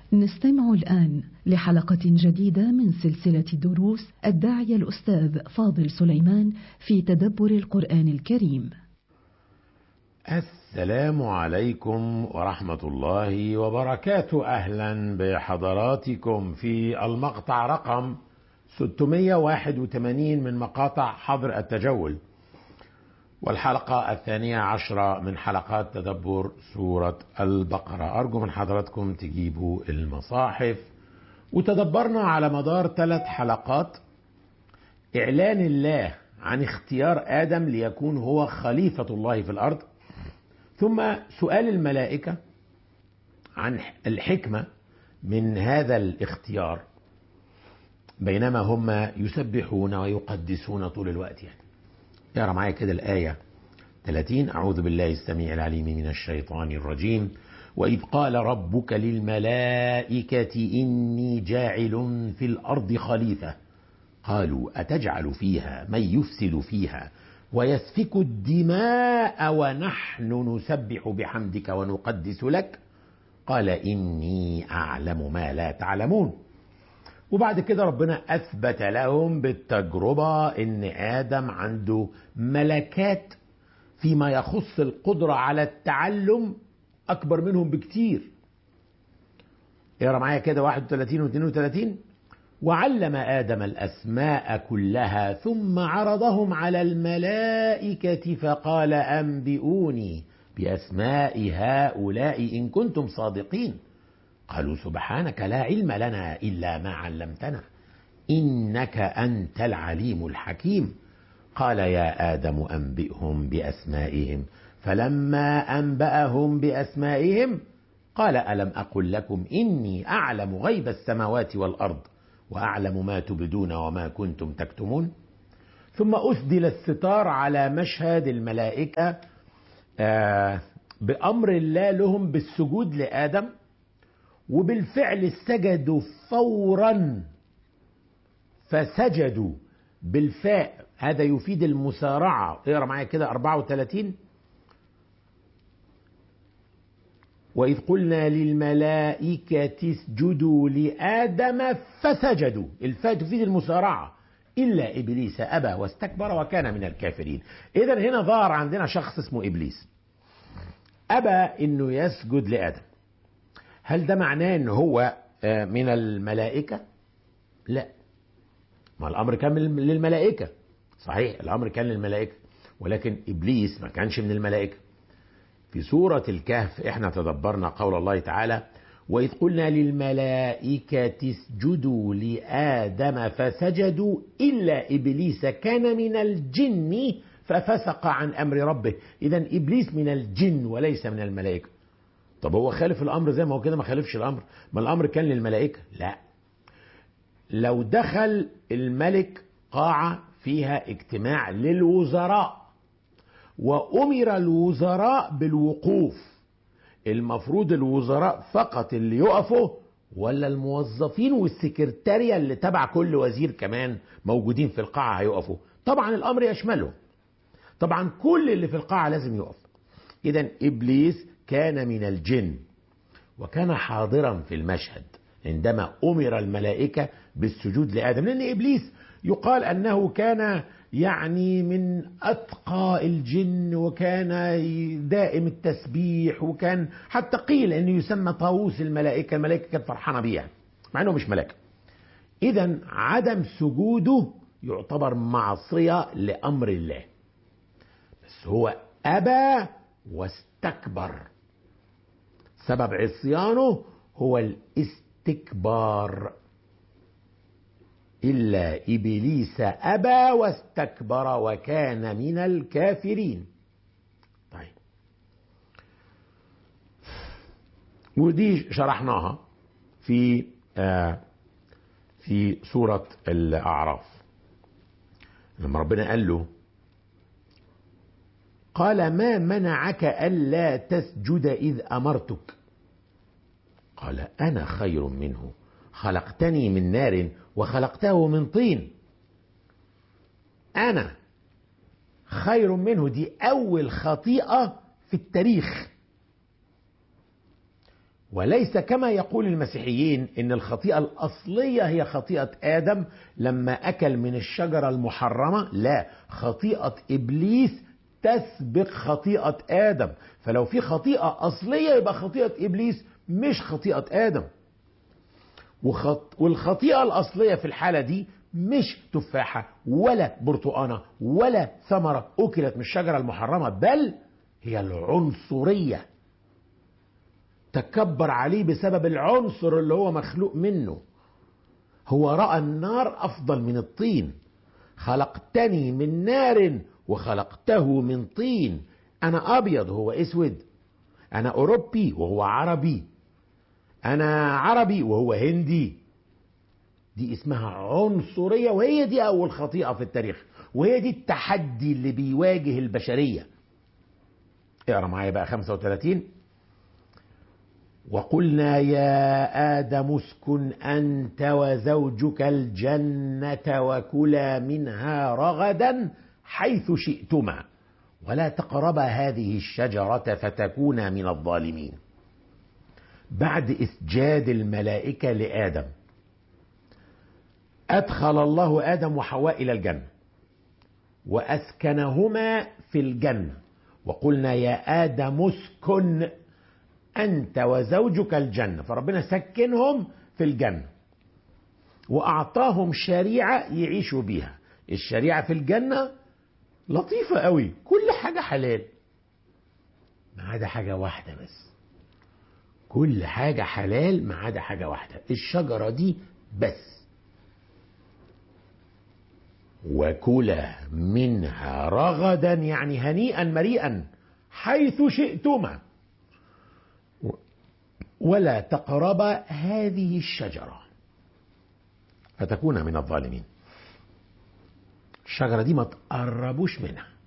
نستمع الآن لحلقة جديدة من سلسلة دروس الداعية الأستاذ فاضل سليمان في تدبر القرآن الكريم. السلام عليكم ورحمة الله وبركاته أهلا بحضراتكم في المقطع رقم 681 من مقاطع حظر التجول والحلقة الثانية عشرة من حلقات تدبر سورة البقرة أرجو من حضراتكم تجيبوا المصاحف وتدبرنا على مدار ثلاث حلقات إعلان الله عن اختيار آدم ليكون هو خليفة الله في الأرض ثم سؤال الملائكة عن الحكمة من هذا الاختيار بينما هم يسبحون ويقدسون طول الوقت يعني اقرا معايا كده الآية 30 أعوذ بالله السميع العليم من الشيطان الرجيم وإذ قال ربك للملائكة إني جاعل في الأرض خليفة قالوا أتجعل فيها من يفسد فيها ويسفك الدماء ونحن نسبح بحمدك ونقدس لك قال إني أعلم ما لا تعلمون وبعد كده ربنا أثبت لهم بالتجربة إن آدم عنده ملكات فيما يخص القدرة على التعلم أكبر منهم بكتير اقرا معايا كده 31 و 32 وعلم آدم الأسماء كلها ثم عرضهم على الملائكة فقال أنبئوني بأسماء هؤلاء إن كنتم صادقين قالوا سبحانك لا علم لنا إلا ما علمتنا إنك أنت العليم الحكيم قال يا آدم أنبئهم بأسمائهم فلما أنبأهم بأسمائهم قال ألم أقل لكم إني أعلم غيب السماوات والأرض وأعلم ما تبدون وما كنتم تكتمون ثم أسدل الستار على مشهد الملائكة بأمر الله لهم بالسجود لآدم وبالفعل سجدوا فورا فسجدوا بالفاء هذا يفيد المسارعة اقرا معايا كده 34 وإذ قلنا للملائكة اسجدوا لآدم فسجدوا الفاء تفيد المسارعة إلا إبليس أبى واستكبر وكان من الكافرين إذا هنا ظهر عندنا شخص اسمه إبليس أبى إنه يسجد لآدم هل ده معناه إن هو من الملائكة لا ما الأمر كان للملائكة صحيح الأمر كان للملائكة ولكن إبليس ما كانش من الملائكة في سورة الكهف احنا تدبرنا قول الله تعالى وإذ قلنا للملائكة اسجدوا لآدم فسجدوا إلا إبليس كان من الجن ففسق عن أمر ربه إذا إبليس من الجن وليس من الملائكة طب هو خالف الأمر زي ما هو كده ما خالفش الأمر ما الأمر كان للملائكة لا لو دخل الملك قاعة فيها اجتماع للوزراء وأمر الوزراء بالوقوف المفروض الوزراء فقط اللي يقفوا ولا الموظفين والسكرتارية اللي تبع كل وزير كمان موجودين في القاعة هيقفوا طبعا الأمر يشملهم طبعا كل اللي في القاعة لازم يقف إذا إبليس كان من الجن وكان حاضرا في المشهد عندما أمر الملائكة بالسجود لآدم لأن إبليس يقال أنه كان يعني من أتقى الجن وكان دائم التسبيح وكان حتى قيل أنه يسمى طاووس الملائكة الملائكة كانت فرحانة بيه مع أنه مش ملائكة إذا عدم سجوده يعتبر معصية لأمر الله بس هو أبى واستكبر سبب عصيانه هو الاستكبار إلا إبليس أبى واستكبر وكان من الكافرين طيب ودي شرحناها في آه في سورة الأعراف لما ربنا قال له قال ما منعك ألا تسجد إذ أمرتك قال أنا خير منه خلقتني من نار وخلقته من طين أنا خير منه دي أول خطيئة في التاريخ وليس كما يقول المسيحيين ان الخطيئه الاصليه هي خطيئه ادم لما اكل من الشجره المحرمه لا خطيئه ابليس تسبق خطيئه ادم فلو في خطيئه اصليه يبقى خطيئه ابليس مش خطيئه ادم وخط والخطيئه الاصليه في الحاله دي مش تفاحه ولا برتقانه ولا ثمره اكلت من الشجره المحرمه بل هي العنصريه تكبر عليه بسبب العنصر اللي هو مخلوق منه هو راى النار افضل من الطين خلقتني من نار وخلقته من طين انا ابيض وهو اسود انا اوروبي وهو عربي انا عربي وهو هندي دي اسمها عنصريه وهي دي اول خطيئه في التاريخ وهي دي التحدي اللي بيواجه البشريه اقرا معايا بقى 35 وقلنا يا آدم اسكن أنت وزوجك الجنة وكلا منها رغدا حيث شئتما ولا تقربا هذه الشجرة فتكونا من الظالمين بعد إسجاد الملائكة لآدم أدخل الله آدم وحواء إلى الجنة وأسكنهما في الجنة وقلنا يا آدم اسكن أنت وزوجك الجنة فربنا سكنهم في الجنة وأعطاهم شريعة يعيشوا بيها الشريعة في الجنة لطيفة قوي كل حاجة حلال ما عدا حاجة واحدة بس كل حاجة حلال ما عدا حاجة واحدة الشجرة دي بس وكلا منها رغدا يعني هنيئا مريئا حيث شئتما ولا تقربا هذه الشجرة فتكون من الظالمين الشجرة دي ما تقربوش منها